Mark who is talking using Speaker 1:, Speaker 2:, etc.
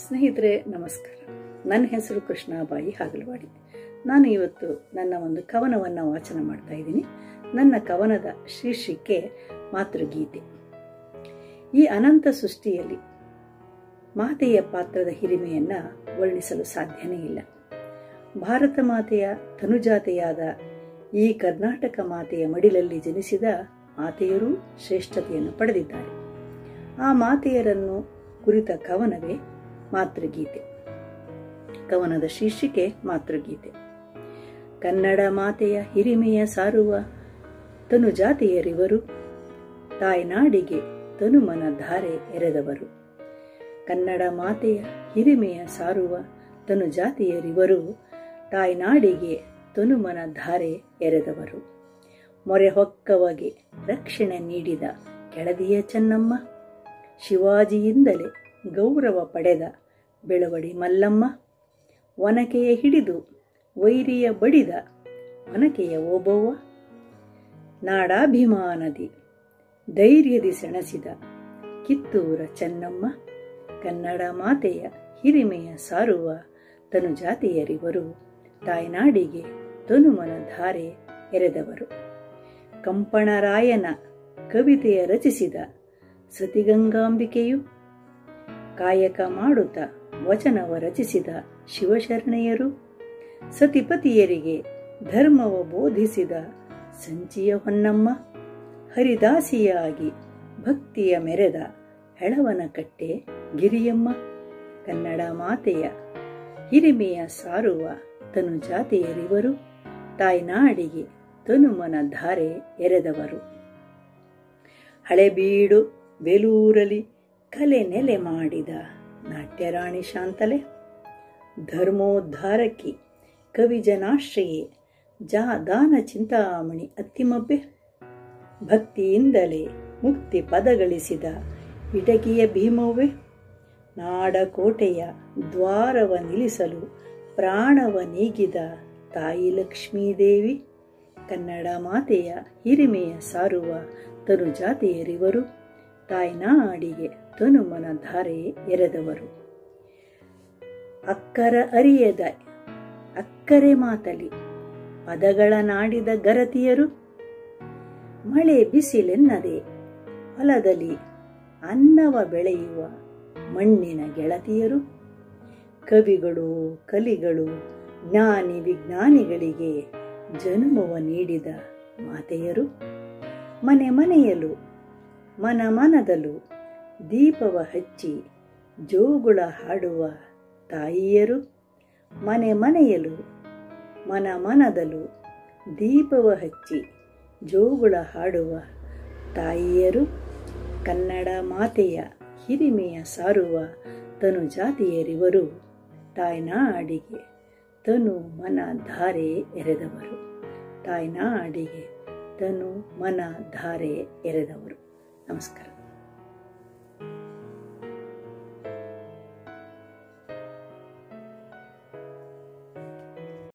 Speaker 1: ಸ್ನೇಹಿತರೆ ನಮಸ್ಕಾರ ನನ್ನ ಹೆಸರು ಕೃಷ್ಣಾಬಾಯಿ ಹಾಗಲವಾಡಿ ನಾನು ಇವತ್ತು ನನ್ನ ಒಂದು ಕವನವನ್ನು ವಾಚನ ಮಾಡ್ತಾ ಇದ್ದೀನಿ ನನ್ನ ಕವನದ ಶೀರ್ಷಿಕೆ ಮಾತೃಗೀತೆ ಈ ಅನಂತ ಸೃಷ್ಟಿಯಲ್ಲಿ ಮಾತೆಯ ಪಾತ್ರದ ಹಿರಿಮೆಯನ್ನು ವರ್ಣಿಸಲು ಸಾಧ್ಯನೇ ಇಲ್ಲ ಭಾರತ ಮಾತೆಯ ತನುಜಾತೆಯಾದ ಈ ಕರ್ನಾಟಕ ಮಾತೆಯ ಮಡಿಲಲ್ಲಿ ಜನಿಸಿದ ಮಾತೆಯರೂ ಶ್ರೇಷ್ಠತೆಯನ್ನು ಪಡೆದಿದ್ದಾರೆ ಆ ಮಾತೆಯರನ್ನು ಕುರಿತ ಕವನವೇ ಮಾತೃಗೀತೆ ಕವನದ ಶೀರ್ಷಿಕೆ ಮಾತೃಗೀತೆ ಕನ್ನಡ ಮಾತೆಯ ಹಿರಿಮೆಯ ಸಾರುವ ತನುಜಾತಿಯರಿವರು ತಾಯ್ನಾಡಿಗೆ ತನುಮನ ಧಾರೆ ಎರೆದವರು ಕನ್ನಡ ಮಾತೆಯ ಹಿರಿಮೆಯ ಸಾರುವ ತನುಜಾತಿಯರಿವರು ತಾಯ್ನಾಡಿಗೆ ತನುಮನ ಧಾರೆ ಎರೆದವರು ಮೊರೆ ಹೊಕ್ಕವಗೆ ರಕ್ಷಣೆ ನೀಡಿದ ಕೆಳದಿಯ ಚೆನ್ನಮ್ಮ ಶಿವಾಜಿಯಿಂದಲೇ ಗೌರವ ಪಡೆದ ಬೆಳವಡಿ ಮಲ್ಲಮ್ಮ ಒನಕೆಯ ಹಿಡಿದು ವೈರಿಯ ಬಡಿದ ಒನಕೆಯ ಓಬವ್ವ ನಾಡಾಭಿಮಾನದಿ ಧೈರ್ಯದಿ ಸೆಣಸಿದ ಕಿತ್ತೂರ ಚೆನ್ನಮ್ಮ ಕನ್ನಡ ಮಾತೆಯ ಹಿರಿಮೆಯ ಸಾರುವ ತನುಜಾತಿಯರಿವರು ತಾಯ್ನಾಡಿಗೆ ತನುಮನ ಧಾರೆ ಎರೆದವರು ಕಂಪಣರಾಯನ ಕವಿತೆಯ ರಚಿಸಿದ ಸತಿಗಂಗಾಂಬಿಕೆಯು ಕಾಯಕ ಮಾಡುತ್ತ ವಚನವ ರಚಿಸಿದ ಶಿವಶರಣೆಯರು ಸತಿಪತಿಯರಿಗೆ ಧರ್ಮವ ಬೋಧಿಸಿದ ಸಂಚಿಯ ಹೊನ್ನಮ್ಮ ಹರಿದಾಸಿಯಾಗಿ ಭಕ್ತಿಯ ಮೆರೆದ ಹೆಳವನ ಕಟ್ಟೆ ಗಿರಿಯಮ್ಮ ಕನ್ನಡ ಮಾತೆಯ ಹಿರಿಮೆಯ ಸಾರುವ ತನು ಜಾತಿಯರಿವರು ತಾಯ್ನಾಡಿಗೆ ತನುಮನ ಧಾರೆ ಎರೆದವರು ಹಳೆಬೀಡು ಬೇಲೂರಲಿ ಕಲೆ ನೆಲೆ ಮಾಡಿದ ನಾಟ್ಯರಾಣಿ ಶಾಂತಲೆ ಧರ್ಮೋದ್ಧಾರಕಿ ಕವಿಜನಾಶ್ರಯೇ ಜಾ ದಾನ ಚಿಂತಾಮಣಿ ಅತ್ತಿಮಬ್ಬೆ ಭಕ್ತಿಯಿಂದಲೇ ಮುಕ್ತಿ ಪದಗಳಿಸಿದ ಇಟಕಿಯ ಭೀಮವ್ವೆ ನಾಡಕೋಟೆಯ ದ್ವಾರವ ನಿಲ್ಲಿಸಲು ಪ್ರಾಣವ ನೀಗಿದ ತಾಯಿ ಲಕ್ಷ್ಮೀದೇವಿ ಕನ್ನಡ ಮಾತೆಯ ಹಿರಿಮೆಯ ಸಾರುವ ತನು ಜಾತಿಯರಿವರು ತಾಯ್ನಾಡಿಗೆ ತನುಮನ ಧಾರೆ ಎರೆದವರು ಅಕ್ಕರ ಅರಿಯದ ಅಕ್ಕರೆ ಮಾತಲಿ ಪದಗಳ ನಾಡಿದ ಗರತಿಯರು ಮಳೆ ಬಿಸಿಲೆನ್ನದೆ ಹೊಲದಲ್ಲಿ ಅನ್ನವ ಬೆಳೆಯುವ ಮಣ್ಣಿನ ಗೆಳತಿಯರು ಕವಿಗಳು ಕಲಿಗಳು ಜ್ಞಾನಿ ವಿಜ್ಞಾನಿಗಳಿಗೆ ಜನ್ಮವ ನೀಡಿದ ಮಾತೆಯರು ಮನೆ ಮನೆಯಲು ಮನ ಮನದಲ್ಲೂ ದೀಪವ ಹಚ್ಚಿ ಜೋಗುಳ ಹಾಡುವ ತಾಯಿಯರು ಮನೆ ಮನೆಯಲು ಮನ ಮನದಲ್ಲೂ ದೀಪವ ಹಚ್ಚಿ ಜೋಗುಳ ಹಾಡುವ ತಾಯಿಯರು ಕನ್ನಡ ಮಾತೆಯ ಹಿರಿಮೆಯ ಸಾರುವ ತನು ಜಾತಿಯರಿವರು ತಾಯ್ನಾಡಿಗೆ ತನು ಮನ ಧಾರೆ ಎರೆದವರು ತಾಯ್ನಾಡಿಗೆ ತನು ಮನ ಧಾರೆ ಎರೆದವರು ನಮಸ್ಕಾರ